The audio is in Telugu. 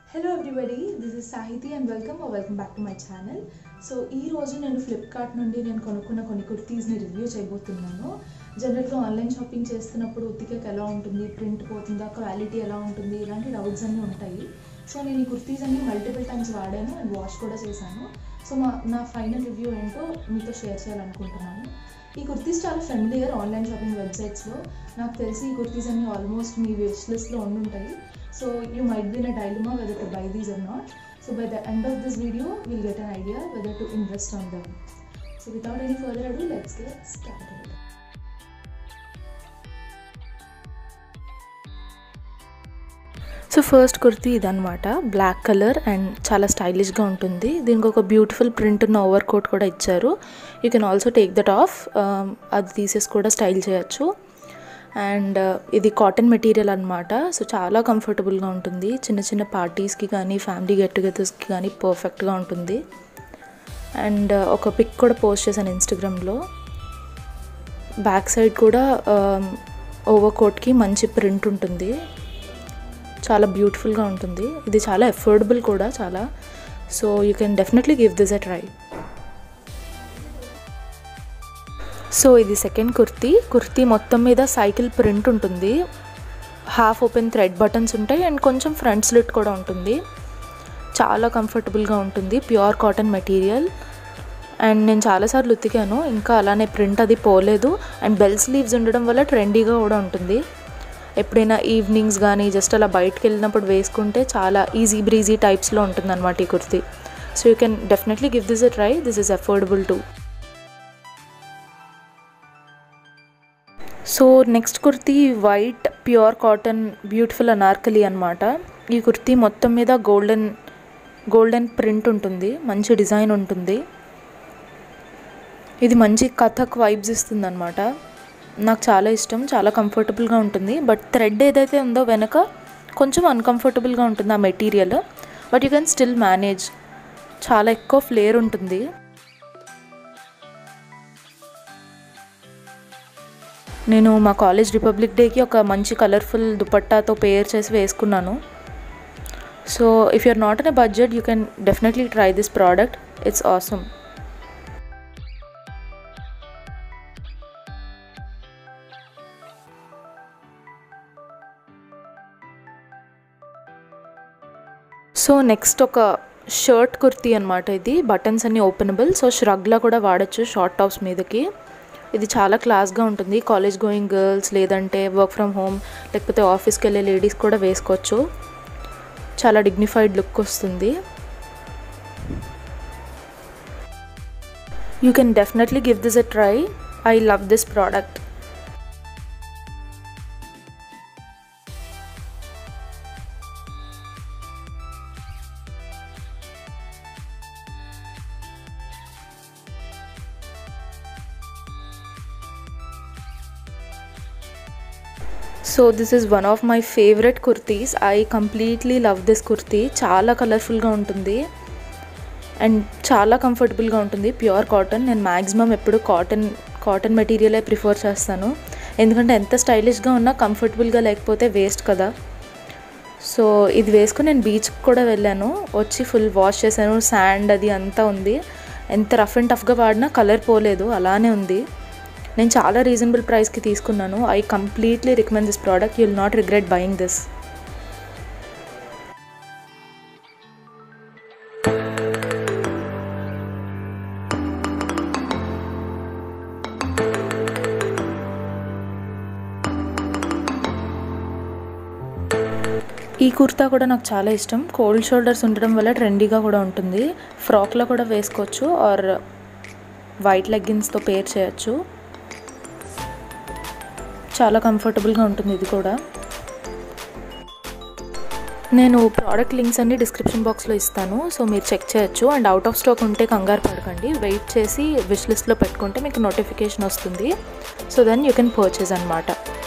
hello everybody this is Sahithi and welcome welcome back to my channel so ఈ రోజు నేను ఫ్లిప్కార్ట్ నుండి నేను కొనుక్కున్న కొన్ని కుర్తీస్ని రివ్యూ చేయబోతున్నాను జనరల్గా ఆన్లైన్ షాపింగ్ చేస్తున్నప్పుడు ఉతికేకి ఎలా ఉంటుంది ప్రింట్ పోతుందా క్వాలిటీ ఎలా ఉంటుంది ఇలాంటి డౌట్స్ అన్నీ ఉంటాయి సో నేను ఈ కుర్తీస్ అన్ని మల్టిపుల్ టైమ్స్ వాడాను అండ్ వాష్ కూడా చేశాను సో మా నా ఫైనల్ రివ్యూ ఏంటో మీతో షేర్ చేయాలనుకుంటున్నాను ఈ కుర్తీస్ చాలా ఫెమిలియర్ ఆన్లైన్ షాపింగ్ వెబ్సైట్స్లో నాకు తెలిసి ఈ కుర్తీస్ అన్ని ఆల్మోస్ట్ మీ విష్ లిస్ట్లో ఉండుంటాయి so you might be in a dilemma whether to buy these or not so by the end of this video will get an idea whether to invest on them so without any further ado let's get started so first kurti ఇదనమాట బ్లాక్ కలర్ అండ్ చాలా స్టైలిష్గా ఉంటుంది దీనికి ఒక బ్యూటిఫుల్ ప్రింట్ ఉన్న ఓవర్ కోట్ కూడా ఇచ్చారు you can also take that off అది తీసేసి కూడా స్టైల్ చేయొచ్చు అండ్ ఇది కాటన్ మెటీరియల్ అనమాట సో చాలా కంఫర్టబుల్గా ఉంటుంది చిన్న చిన్న పార్టీస్కి కానీ ఫ్యామిలీ గెట్ టుగెదర్స్కి కానీ పర్ఫెక్ట్గా ఉంటుంది అండ్ ఒక పిక్ కూడా పోస్ట్ చేశాను ఇన్స్టాగ్రామ్లో బ్యాక్ సైడ్ కూడా ఓవర్ కోట్కి మంచి ప్రింట్ ఉంటుంది చాలా బ్యూటిఫుల్గా ఉంటుంది ఇది చాలా అఫోర్డబుల్ కూడా చాలా so you can definitely give this a try so ఇది సెకండ్ కుర్తీ కుర్తీ మొత్తం మీద సైకిల్ ప్రింట్ ఉంటుంది హాఫ్ ఓపెన్ థ్రెడ్ బటన్స్ ఉంటాయి అండ్ కొంచెం ఫ్రంట్ స్లిట్ కూడా ఉంటుంది చాలా కంఫర్టబుల్గా ఉంటుంది ప్యూర్ కాటన్ మెటీరియల్ అండ్ నేను చాలాసార్లు ఉతికాను ఇంకా అలానే ప్రింట్ అది పోలేదు అండ్ బెల్ స్లీవ్స్ ఉండడం వల్ల ట్రెండీగా కూడా ఉంటుంది ఎప్పుడైనా ఈవినింగ్స్ కానీ జస్ట్ అలా బయటకు వెళ్ళినప్పుడు వేసుకుంటే చాలా ఈజీ బ్రీజీ టైప్స్లో ఉంటుంది అనమాట ఈ kurti so you can definitely give this a try this is affordable too so next kurti white pure cotton beautiful anarkali అనమాట ఈ కుర్తీ మొత్తం మీద గోల్డెన్ గోల్డెన్ ప్రింట్ ఉంటుంది మంచి డిజైన్ ఉంటుంది ఇది మంచి కథక్ వైబ్స్ ఇస్తుంది అనమాట నాకు చాలా ఇష్టం చాలా కంఫర్టబుల్గా ఉంటుంది బట్ థ్రెడ్ ఏదైతే ఉందో వెనక కొంచెం అన్కంఫర్టబుల్గా ఉంటుంది ఆ material but you can still manage చాలా ఎక్కువ ఫ్లేర్ ఉంటుంది నేను మా కాలేజ్ రిపబ్లిక్ డేకి ఒక మంచి కలర్ఫుల్ దుపట్టాతో పేర్ చేసి వేసుకున్నాను so if you're not in a budget you can definitely try this product it's awesome so next ఒక షర్ట్ కుర్తీ అనమాట ఇది బటన్స్ అన్నీ ఓపెనబుల్ సో ష్రగ్లా కూడా వాడచ్చు షార్ట్ టాప్స్ మీదకి ఇది చాలా క్లాస్గా ఉంటుంది కాలేజ్ గోయింగ్ గర్ల్స్ లేదంటే వర్క్ ఫ్రమ్ హోమ్ లేకపోతే ఆఫీస్కి వెళ్ళే లేడీస్ కూడా వేసుకోవచ్చు చాలా డిగ్నిఫైడ్ లుక్ వస్తుంది you can definitely give this a try I love this product so this is one of my favourite kurtis I completely love this kurti చాలా కలర్ఫుల్గా ఉంటుంది అండ్ చాలా కంఫర్టబుల్గా ఉంటుంది ప్యూర్ కాటన్ నేను మ్యాక్సిమం ఎప్పుడు కాటన్ కాటన్ మెటీరియలే ప్రిఫర్ చేస్తాను ఎందుకంటే ఎంత స్టైలిష్గా ఉన్నా కంఫర్టబుల్గా లేకపోతే వేస్ట్ కదా సో ఇది వేసుకుని నేను బీచ్కి కూడా వెళ్ళాను వచ్చి ఫుల్ వాష్ చేశాను శాండ్ అది అంతా ఉంది ఎంత రఫ్ అండ్ టఫ్గా వాడినా కలర్ పోలేదు అలానే ఉంది నేను చాలా రీజనబుల్ ప్రైస్కి తీసుకున్నాను I completely recommend this product you will not regret buying this ఈ కుర్తా కూడా నాకు చాలా ఇష్టం కోల్డ్ షోల్డర్స్ ఉండడం వల్ల ట్రెండీగా కూడా ఉంటుంది ఫ్రాక్లో కూడా వేసుకోవచ్చు ఆర్ వైట్ లెగ్గిన్స్తో పేర్ చేయొచ్చు చాలా కంఫర్టబుల్గా ఉంటుంది ఇది కూడా నేను ప్రోడక్ట్ లింక్స్ అన్ని డిస్క్రిప్షన్ బాక్స్లో ఇస్తాను సో మీరు చెక్ చేయొచ్చు అండ్ అవుట్ ఆఫ్ స్టాక్ ఉంటే కంగారు పడకండి వెయిట్ చేసి విష్ లిస్ట్లో పెట్టుకుంటే మీకు నోటిఫికేషన్ వస్తుంది so then you can purchase అనమాట